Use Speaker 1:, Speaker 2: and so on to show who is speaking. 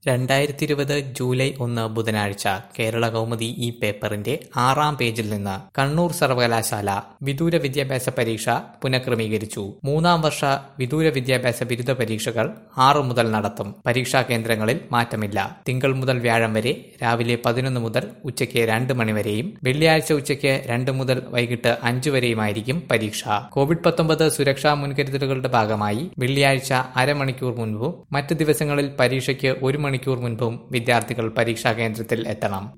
Speaker 1: രണ്ടായിരത്തി ഇരുപത് ജൂലൈ ഒന്ന് ബുധനാഴ്ച കേരള കൗമുദി ഈ പേപ്പറിന്റെ ആറാം പേജിൽ നിന്ന് കണ്ണൂർ സർവകലാശാല വിദൂര വിദ്യാഭ്യാസ പരീക്ഷ പുനഃക്രമീകരിച്ചു മൂന്നാം വർഷ വിദൂര വിദ്യാഭ്യാസ ബിരുദ പരീക്ഷകൾ ആറു മുതൽ നടത്തും പരീക്ഷാ കേന്ദ്രങ്ങളിൽ മാറ്റമില്ല തിങ്കൾ മുതൽ വ്യാഴം വരെ രാവിലെ പതിനൊന്ന് മുതൽ ഉച്ചയ്ക്ക് രണ്ട് മണിവരെയും വെള്ളിയാഴ്ച ഉച്ചയ്ക്ക് രണ്ട് മുതൽ വൈകിട്ട് അഞ്ചു വരെയുമായിരിക്കും പരീക്ഷ കോവിഡ് പത്തൊമ്പത് സുരക്ഷാ മുൻകരുതലുകളുടെ ഭാഗമായി വെള്ളിയാഴ്ച അരമണിക്കൂർ മുൻപും മറ്റ് ദിവസങ്ങളിൽ പരീക്ഷയ്ക്ക് ഒരു മണിക്കൂർ മുൻപും വിദ്യാർത്ഥികൾ പരീക്ഷാ കേന്ദ്രത്തിൽ എത്തണം